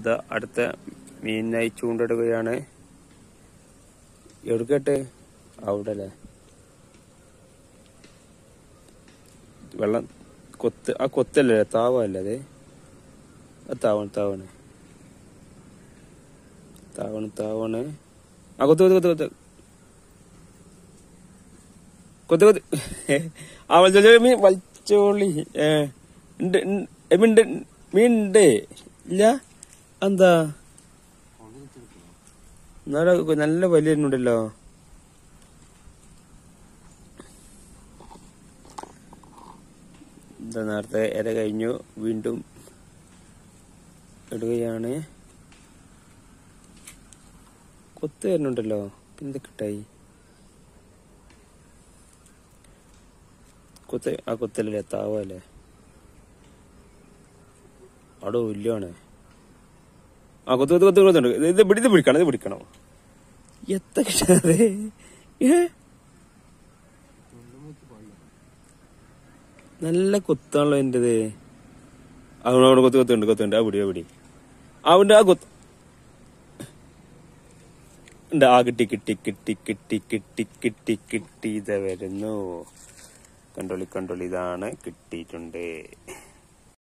ഇത് അടുത്ത മീനിനായി ചൂണ്ടിടുകയാണ് എവിടേക്കട്ടെ അവിടെ അല്ലേ വെള്ളം കൊത്ത് ആ കൊത്തല്ലേ താവല്ലേ അത് ആ താവണ് താവണ് താവണ് താവണ് ആ കൊത്ത് കൊത്ത് കൊത്ത് കൊത്ത് കൊത്ത് കൊത്ത് ആ വലിച്ചോളി മീൻ വലിച്ചോളി ഏ ഉണ്ട് ഉണ്ട്. ഏ, മീൻ ഉണ്ട് മീൻ ഉണ്ട് ഇല്ല എന്താ എന്നാലും നല്ല വലിയ ഉണ്ടല്ലോ എന്താ നേരത്തെ ഇര കഴിഞ്ഞു വീണ്ടും ഇടുകയാണ് കൊത്ത് വരുന്നുണ്ടല്ലോ എന്ത് കിട്ടായി കൊത്ത് ആ കൊത്തല്ലേ താവല്ലേ അവിടെ ഇല്ലാണ് ആ കൊത്ത് കൊത്ത് കൊത്ത് കൊത്തുണ്ട് ഇത് ഇത് പിടി- ഇത് പിടിക്കണം ഇത് പിടിക്കണം എത്ര കിട്ടാതെ ഏ നല്ല കൊത്താണല്ലോ എന്റേത് അവിടെ അവിടെ കൊത്ത് കൊത്തുണ്ട് കൊത്തുണ്ട് ആ പിടി ആ പിടി അവിടെ ആ കൊത്ത് ഉണ്ട് ആ കിട്ടി കിട്ടി കിട്ടി കിട്ടി കിട്ടി കിട്ടി കിട്ടി ഇത് വരുന്നു കണ്ടോളി കണ്ടോളി ഇതാണ് കിട്ടിയിട്ടുണ്ട്